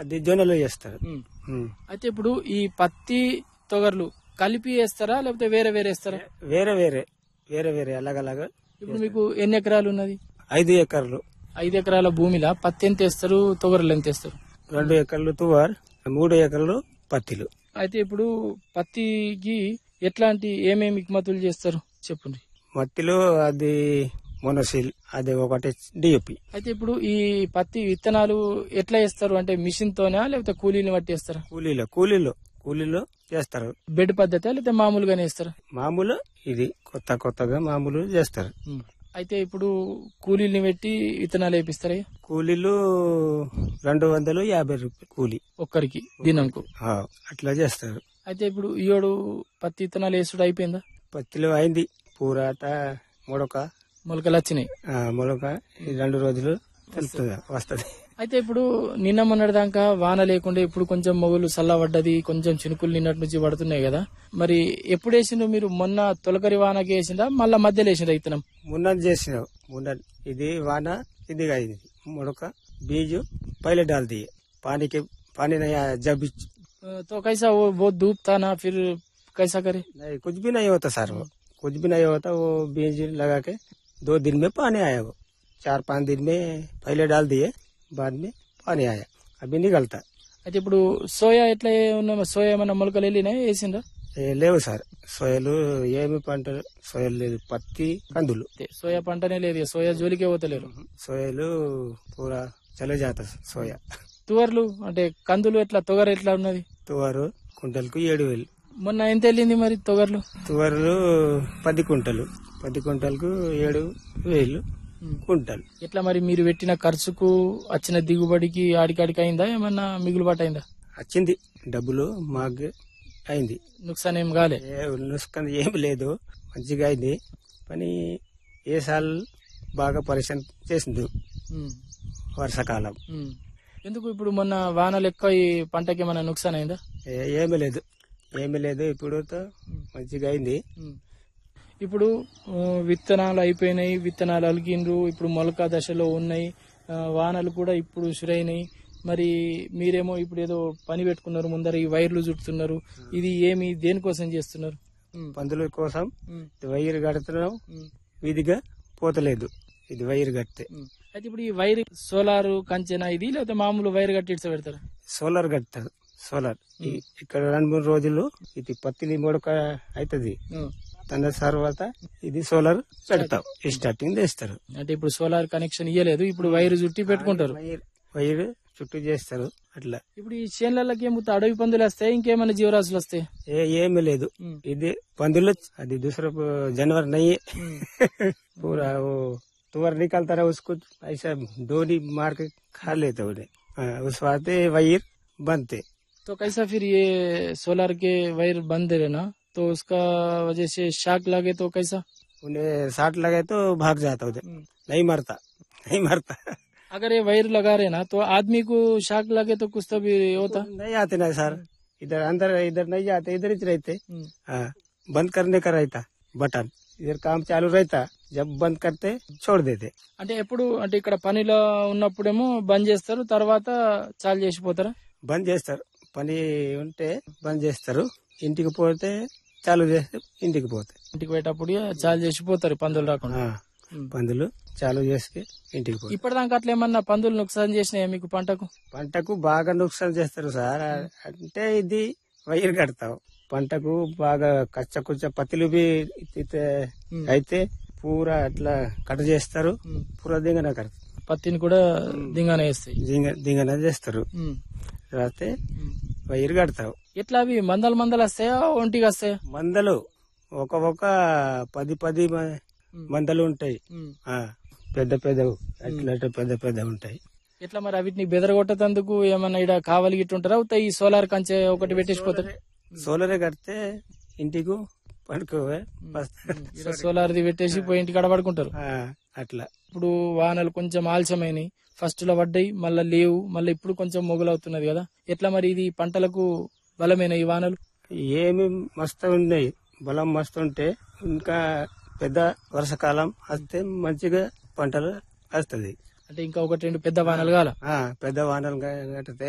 అది జొన్నలు చేస్తారు ఉమ్. ఉమ్. అయితే ఇప్పుడు ఈ పత్తి తొగర్లు కలిపి వేస్తారా లేకపోతే వేరే వేరే వేస్తారా వేరే వేరే వేరే వేరే అలాగలాగా ఇప్పుడు మీకు ఎన్ని ఎకరాలు ఉన్నది ఐదు ఎకర్లు ఐదు ఎకరాల భూమిలో పత్తి ఎంత వేస్తారు తొగర్లు ఎంత వేస్తారు రెండు ఎకర్లు తువార్ మూడు ఎకర్లు పత్తిలు అయితే ఇప్పుడు పత్తికి ఎట్లాంటి ఏమేమి ఇక్మతులు చేస్తారు చెప్పండి మత్తిలో అది మొనసిల్ అది ఒకటి డిఎపి అయితే ఇప్పుడు ఈ పత్తి విత్తనాలు ఎట్లా వేస్తారు అంటే మిషన్ తోనా లేకపోతే కూలీని బట్టి వేస్తారా కూలీలో కూలీలో కూలీలో చేస్తారు బెడ్ పద్ధతి లేకపోతే మామూలుగానే వేస్తారా మామూలు ఇది కొత్త కొత్తగా మామూలు చేస్తారు అయితే ఇప్పుడు కూలీని పెట్టి విత్తనాలు వేపిస్తారా కూలీలు రెండు వందలు యాభై రూపాయలు కూలీ ఒక్కరికి దినంకు ఆ, అట్లా చేస్తారు అయితే ఇప్పుడు ఈయోడు పత్తి విత్తనాలు వేసుడు అయిపోయిందా పత్తిలో అయింది పూరాట మొడక మొలకలు వచ్చినాయి ఆ, మొలక ఈ రెండు రోజులు తెలుస్తుంది వస్తుంది అయితే ఇప్పుడు నిన్న మొన్నటి దాకా వాన లేకుండా ఇప్పుడు కొంచెం మొగులు చల్లబడ్డది కొంచెం చినుకులు నిన్నటి నుంచి పడుతున్నాయి కదా మరి ఎప్పుడు వేసిండ్రు మీరు మొన్న తొలకరి వానకి వేసిందా మళ్ళా మధ్యలో వేసిండ్రా విత్తనం మున్న చేసినావు మున్న ఇది వాన ఇది అయింది మొడక బీజు పైలే डाल दिए पानी के पानी नहीं आया जब तो कैसा वो बहुत धूप था ना फिर कैसा करे नहीं कुछ भी नहीं होता सर वो कुछ भी नहीं होता वो बीज लगा के दो दिन में पानी आया वो चार पाँच दिन में पहले डाल दिए बाद में पानी आया अभी निकलता అయితే ఇప్పుడు సోయా ఎట్లా ఉన్న సోయా ఏమన్నా మొలకలు వెళ్ళినాయి వేసిండ్రా ఏ లేవు సార్ సోయలు ఏమి పంట సోయలు లేదు పత్తి కందులు అంతే. సోయా పంటనే లేదు ఇక సోయా జోలికే పోతలేరు సోయలు పూరా చలే జాత సోయా తువర్లు అంటే కందులు ఎట్లా తొగర ఎట్లా ఉన్నది తువారు కుంటలకు ఏడు వేలు మొన్న ఎంత వెళ్ళింది మరి తొగర్లు తువరలు పది కుంటలు పది కుంటలకు ఏడు వేలు కుంటలు ఎట్లా మరి మీరు పెట్టిన ఖర్చుకు వచ్చిన దిగుబడికి ఆడికాడికి అయిందా ఏమన్నా మిగులుబాటు అయిందా వచ్చింది డబ్బులు మాకు అయింది నుక్సాన్ ఏం కాలే ఏ నుసుకంది ఏం లేదు మంచిగా అయింది పని ఏ సాల్ బాగా పరిశ్రమ చేసింది ఉమ్, వర్షాకాలం ఉమ్. ఎందుకు ఇప్పుడు మొన్న వానలు ఎక్కువ ఈ పంటకి ఏమన్నా నుక్సాన్ అయిందా ఏ- ఏమీ లేదు ఏమీ లేదు ఇప్పుడు తో మంచిగా అయింది ఉమ్. ఇప్పుడు ఆ, విత్తనాలు అయిపోయినాయి విత్తనాలు అలిగిండ్రు ఇప్పుడు మొలక దశలో ఉన్నాయి ఆ, వానలు కూడా ఇప్పుడు షురైనాయి మరి మీరేమో ఇప్పుడు ఏదో పని పెట్టుకున్నారు ముందర ఈ వైర్లు చుడుతున్నారు ఇది ఏమి దేనికోసం చేస్తున్నారు ఉమ్, పందుల కోసం ఉమ్, ఇది వైర్ కడుతున్నాం ఉమ్, విధిగా పోతలేదు ఇది వైర్ కడితే ఉమ్. అయితే ఇప్పుడు ఈ వైర్ సోలార్ కంచెనా ఇది లేకపోతే మామూలు వైర్ కట్టి ఇట్లా పెడతారా సోలార్ కడతారు సోలార్ ఈ- ఇక్కడ రెండు మూడు రోజులు ఇది పత్తిని మొడక అవుతుంది ఉమ్. దాని తర్వాత ఇది సోలార్ పెడతాం స్టార్టింగ్ చేస్తారు అంటే ఇప్పుడు సోలార్ కనెక్షన్ ఇయ్యలేదు ఇప్పుడు వైర్ చుట్టి పెట్టుకుంటారు వైర్ వైర్ చుట్టూ చేస్తారు అట్లా ఇప్పుడు ఈ చేన్లకి ఏమో అడవి పందులు వస్తాయి ఇంకేమైనా జీవరాశులు వస్తాయి ఏ ఏమీ లేదు ఉమ్. ఇది పందులు అది दूसरा जानवर नहीं है पूरा वो तुअर निकलता रहा उसको ऐसा डोरी मार के खा लेते उन्हें हाँ, उस वास्ते वहीर बनते तो कैसा फिर ये सोलर के वायर बंद है ना तो उसका वजह से शाक लगे तो कैसा उन्हें साठ लगे तो भाग जाता उधर नहीं मरता नहीं मरता अगर ये वायर लगा रहे ना तो आदमी को शाक लगे तो कुछ तो भी होता नहीं आते ना सर इधर अंदर इधर नहीं जाते इधर ही रहते हम्म। हाँ बंद करने का रहता बटन इधर काम चालू रहता जब बंद करते छोड़ देते అంటే ఎప్పుడు అంటే ఇక్కడ పనిలో ఉన్నప్పుడేమో బంద్ చేస్తారు తర్వాత చాలు చేసిపోతారా బంద్ చేస్తారు పని ఉంటే బంద్ చేస్తారు ఇంటికి పోతే చాలు చేస్తే ఇంటికి పోతాయి ఇంటికి పోయేటప్పుడు ఇక చాలు చేసిపోతారు పందులు రాకుండా ఆ, పందులు చాలు చేస్తే ఇంటికి పోతాయి ఇప్పటిదాకా అట్లా ఏమన్నా పందులు నుకసాన్ చేసినాయా మీకు పంటకు పంటకు బాగా నుక్సాన్ చేస్తారు సార్ అంటే ఇది వైర్ కడతాం పంటకు బాగా కచ్చ కుచ్చ పత్తిలు బి ఇతే అయితే పూరా అట్లా కట్ చేస్తారు ఉమ్. పూరా దింగన కడతారు పత్తిని కూడా దింగానే వేస్తాయి దింగ దింగన చేస్తారు ఉమ్. రాస్తే ఉమ్. వైర్ కడతావు ఎట్లా అవి మందలు మందలు వస్తాయా ఒంటికి వస్తాయా మందలు ఒక ఒక పది పది మ- మందలు ఉంటాయి ఉమ్. ఆ, పెద్ద పెద్దవి అట్లా అట్లా పెద్ద పెద్ద ఉంటాయి ఎట్లా మరి అవిటిని బెదరగొట్టేందుకు ఏమన్నా ఇక్కడ కావాలి గిట్టు ఉంటారా ఉత్త ఈ సోలార్ కంచె ఒకటి పెట్టేసిపోతారు సోలరే కడితే ఇంటికి పడుకోవే ఈడ సోలార్ది పెట్టేసి పోయి ఇంటికి పడుకుంటారు అట్లా ఇప్పుడు వానలు కొంచెం ఆలస్యమైనవి ఫస్ట్ లో పడ్డాయి మళ్ళీ లేవు మళ్ళీ ఇప్పుడు కొంచెం మొగులవుతున్నది కదా ఎట్లా మరి ఇది పంటలకు బలమైన ఈ వానలు ఏమి మస్తు ఉన్నాయి బలం మస్తు ఉంటే ఇంకా పెద్ద వర్షాకాలం వస్తే మంచిగా పంటలు వస్తుంది అంటే ఇంకా ఒకటి రెండు పెద్ద వానలు కాల పెద్ద వానలు కడితే